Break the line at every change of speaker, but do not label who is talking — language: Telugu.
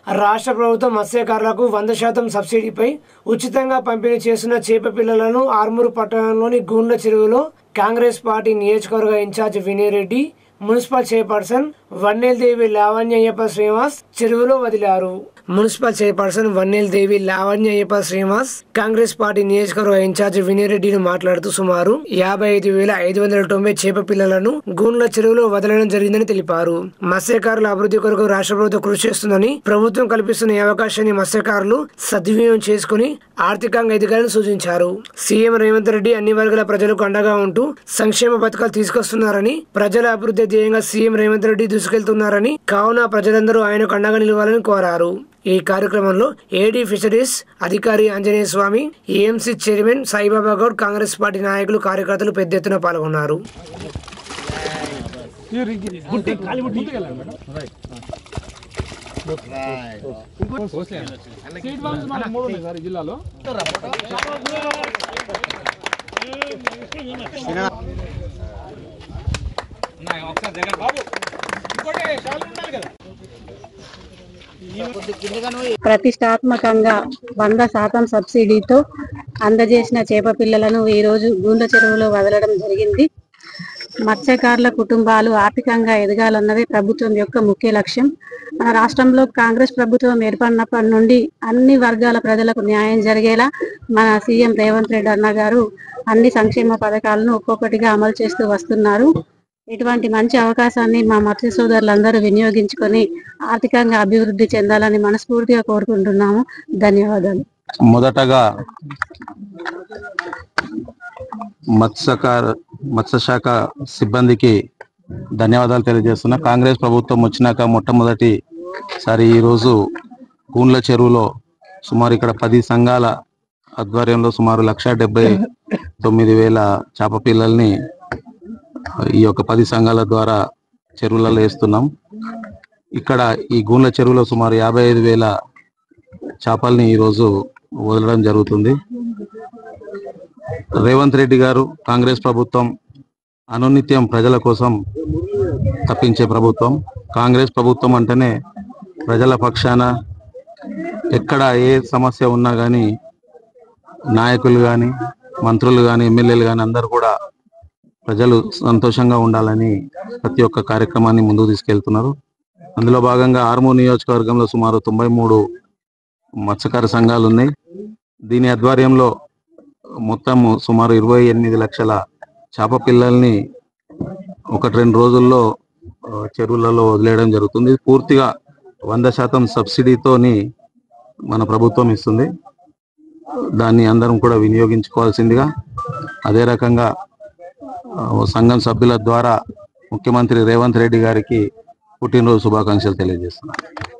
రాష్ట్ర ప్రభుత్వం మత్స్యకారులకు వంద శాతం సబ్సిడీపై ఉచితంగా పంపిణీ చేస్తున్న చేప పిల్లలను ఆర్మూరు పట్టణంలోని గూండ్ల చెరువులో కాంగ్రెస్ పార్టీ నియోజకవర్గ incharge Vinay Reddy municipal chairperson Vannel Devi లావణ్యయ్యప్ప శ్రీనివాస్ చెరువులో వదిలారు మున్సిపల్ చైర్పర్సన్ వన్నెల్ దేవి లావణ్యయ్యప్ప శ్రీనివాస్ కాంగ్రెస్ పార్టీ నియోజకవర్గ ఇన్ఛార్జ్ వినయ్ రెడ్డిని మాట్లాడుతూ సుమారు యాభై ఐదు వేల ఐదు వందల తొంభై చేప పిల్లలను గూండ్ల చెరువులో వదలడం జరిగిందని తెలిపారు మత్స్యకారుల అభివృద్ధి కొరకు రాష్ట్ర ప్రభుత్వం కృషి చేస్తుందని ప్రభుత్వం కల్పిస్తున్న ఈ అవకాశాన్ని మత్స్యకారులు సద్వినియోగం చేసుకుని ఆర్థికంగా ఎదగాలని సూచించారు సీఎం రేవంత్ రెడ్డి అన్ని వర్గాల ప్రజలకు అండగా ఉంటూ సంక్షేమ పథకాలు తీసుకొస్తున్నారని ప్రజల అభివృద్ధి ధ్యేయంగా సీఎం రేవంత్ రెడ్డి దూసుకెళ్తున్నారని కావున ప్రజలందరూ ఆయనకు అండగా నిలవాలని కోరారు ఈ కార్యక్రమంలో ఏడీ ఫిషరీస్ అధికారి Anjaneya Swamy AMC chairman Saibaba Goud Congress party నాయకులు కార్యకర్తలు పెద్ద ఎత్తున పాల్గొన్నారు
సీట్ బాక్స్ మన మూడు ఉన్నాయి సార్ ఈ జిల్లాలో
ప్రతిష్టాత్మకంగా వంద శాతం సబ్సిడీతో అందజేసిన చేప పిల్లలను ఈ రోజు గూండ్ల చెరువులో వదలడం జరిగింది మత్స్యకారుల కుటుంబాలు ఆర్థికంగా ఎదగాలన్నదే ప్రభుత్వం యొక్క ముఖ్య లక్ష్యం మన రాష్ట్రంలో కాంగ్రెస్ ప్రభుత్వం ఏర్పడినప్పటి నుండి అన్ని వర్గాల ప్రజలకు న్యాయం జరిగేలా మన సీఎం రేవంత్ రెడ్డి అన్న గారు అన్ని సంక్షేమ పథకాలను ఒక్కొక్కటిగా అమలు చేస్తూ వస్తున్నారు ఇటువంటి మంచి అవకాశాన్ని మా మత్స్య సోదరులందరూ వినియోగించుకొని ఆర్థికంగా అభివృద్ధి చెందాలని మనస్ఫూర్తిగా కోరుకుంటున్నాము ధన్యవాదాలు
మొదటగా మత్స్యకార మత్స్యశాఖ సిబ్బందికి ధన్యవాదాలు తెలియజేస్తున్నా కాంగ్రెస్ ప్రభుత్వం వచ్చినాక మొట్టమొదటిసారి ఈరోజు గూండ్ల చెరువులో సుమారు ఇక్కడ పది సంఘాల ఆధ్వర్యంలో సుమారు లక్ష డెబ్బై తొమ్మిది వేల చేప పిల్లల్ని ఈ యొక్క పది సంఘాల ద్వారా చెరువులలో వేస్తున్నాం ఇక్కడ ఈ గూండ్ల చెరువులో సుమారు యాభై ఐదు వేల చేపల్ని ఈరోజు వదలడం జరుగుతుంది రేవంత్ రెడ్డి గారు కాంగ్రెస్ ప్రభుత్వం అనునిత్యం ప్రజల కోసం తప్పించే ప్రభుత్వం కాంగ్రెస్ ప్రభుత్వం అంటేనే ప్రజల పక్షాన ఎక్కడ ఏ సమస్య ఉన్నా కానీ నాయకులు కానీ మంత్రులు కానీ ఎమ్మెల్యేలు కానీ అందరూ కూడా ప్రజలు సంతోషంగా ఉండాలని ప్రతి ఒక్క కార్యక్రమాన్ని ముందుకు తీసుకెళ్తున్నారు అందులో భాగంగా ఆర్మూర్ నియోజకవర్గంలో సుమారు తొంభై మూడు మత్స్యకార సంఘాలు ఉన్నాయి దీని ఆధ్వర్యంలో మొత్తం సుమారు ఇరవై ఎనిమిది లక్షల చేప పిల్లల్ని ఒకటి రెండు రోజుల్లో ఆ, చెరువులలో వదిలేయడం జరుగుతుంది పూర్తిగా వంద శాతం సబ్సిడీతోని మన ప్రభుత్వం ఇస్తుంది దాన్ని అందరం కూడా వినియోగించుకోవాల్సిందిగా అదే రకంగా ఆ, సంఘం సభ్యుల ద్వారా ముఖ్యమంత్రి రేవంత్ రెడ్డి గారికి పుట్టినరోజు శుభాకాంక్షలు తెలియజేస్తున్నాను